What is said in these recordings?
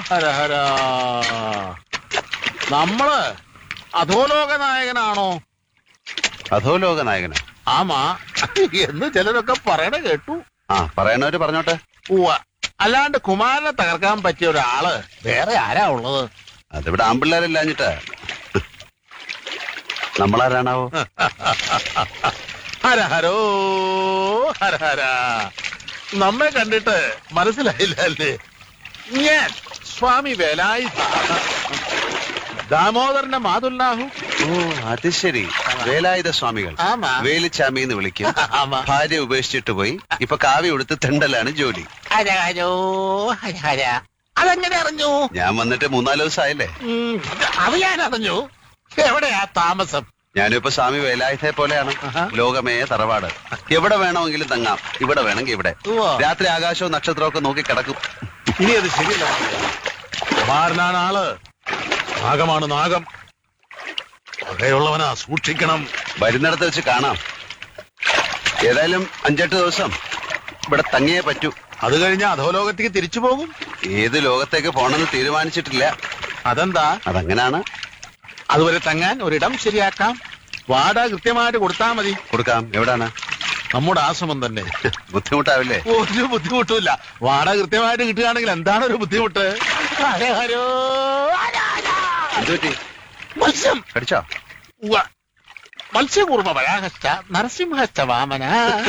ഹര ഹര നമ്മള് അധോലോക നായകനാണോ അധോലോക നായകന് ആമാ എന്ന് ചിലരൊക്കെ പറയണ കേട്ടു ആ പറയണവര് പറഞ്ഞോട്ടെ ഉവ്വ അല്ലാണ്ട് കുമാരനെ തകർക്കാൻ പറ്റിയ ഒരാള് വേറെ ആരാ ഉള്ളത് അതിവിടെ ആമ്പിള്ളേരില്ലാഞ്ഞിട്ടാ നമ്മളാരാണാവോ ഹര ഹരോ ഹര ഹര നമ്മെ കണ്ടിട്ട് മനസ്സിലായില്ല അല്ലേ ഞാൻ സ്വാമി വേലായി ദാമോദരന്റെ മാതുല്ലാഹു ഓ അത് ശരി വേലായുധ സ്വാമികൾ ആമാ വേലിച്ചാമി എന്ന് വിളിക്കും ആമാ ഭാര്യ ഉപേക്ഷിച്ചിട്ട് പോയി ഇപ്പൊ കാവി ഉടുത്ത് തെണ്ടലാണ് ജോലി ഹര ഹരോ ഹര ഹര അതെങ്ങനെ അറിഞ്ഞു ഞാൻ വന്നിട്ട് മൂന്നാല് ദിവസമായില്ലേ ഉം, അത് ഞാൻ അറിഞ്ഞു എവിടെയാ താമസം ഞാനും ഇപ്പൊ സ്വാമി വേലായുധയെ പോലെയാണ് ആഹാ. ലോകമേ തറവാട് എവിടെ വേണമെങ്കിലും തങ്ങാം ഇവിടെ വേണമെങ്കിൽ ഇവിടെ ഉവ്വ. രാത്രി ആകാശവും നക്ഷത്രവും ഒക്കെ നോക്കി കിടക്കും ഇനി അത് ശരിയല്ല കുമാരനാണ് ആള് നാഗമാണ് നാഗം വകയുള്ളവനാ സൂക്ഷിക്കണം വരുന്നിടത്ത് വെച്ച് കാണാം ഏതായാലും അഞ്ചെട്ട് ദിവസം ഇവിടെ തങ്ങിയേ പറ്റൂ അത് കഴിഞ്ഞ് അധോലോകത്തേക്ക് തിരിച്ചു പോകും ഏത് ലോകത്തേക്ക് പോണെന്ന് തീരുമാനിച്ചിട്ടില്ല അതെന്താ അതങ്ങനാണ് അതുവരെ തങ്ങാൻ ഒരിടം ശരിയാക്കാം വാടക കൃത്യമായിട്ട് കൊടുത്താൽ മതി കൊടുക്കാം എവിടാണ് നമ്മുടെ ആശ്രമം തന്നെ ബുദ്ധിമുട്ടാവില്ലേ ഒരു ബുദ്ധിമുട്ടുമില്ല വാടക കൃത്യമായിട്ട് കിട്ടുകയാണെങ്കിൽ എന്താണ് ഒരു ബുദ്ധിമുട്ട് ഹര ഹരോ, ഹര ഹര. എന്ത് പറ്റി മത്സ്യം കടിച്ചോ ഉവ്വ. മത്സ്യകൂർമ്മ വരാഹശ്ച നരസിംഹശ്ച വാമന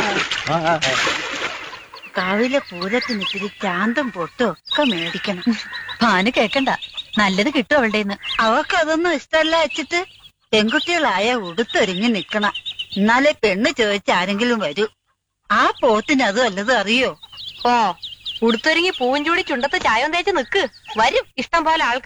കാവിലെ പൂരത്തിന് ഇത്തിരി ചാന്തം പൊട്ടും ഒക്കെ മേടിക്കണം ഭാനു കേക്കണ്ട നല്ലത് കിട്ടും അവളുടെ അവക്ക് അതൊന്നും ഇഷ്ടമല്ല വെച്ചിട്ട് പെൺകുട്ടികളായ ഉടുത്തൊരുങ്ങി നിക്കണം എന്നാലേ പെണ്ണ് ചോദിച്ച ആരെങ്കിലും വരൂ ആ പോത്തിന് അത് വല്ലതും അറിയോ ഓ ഉടുത്തൊരുങ്ങി പൂഞ്ചൂടി ചുണ്ടത്ത് ചായം തേച്ച് നിക്ക് വരും ഇഷ്ടം പോലെ ആൾക്കാർ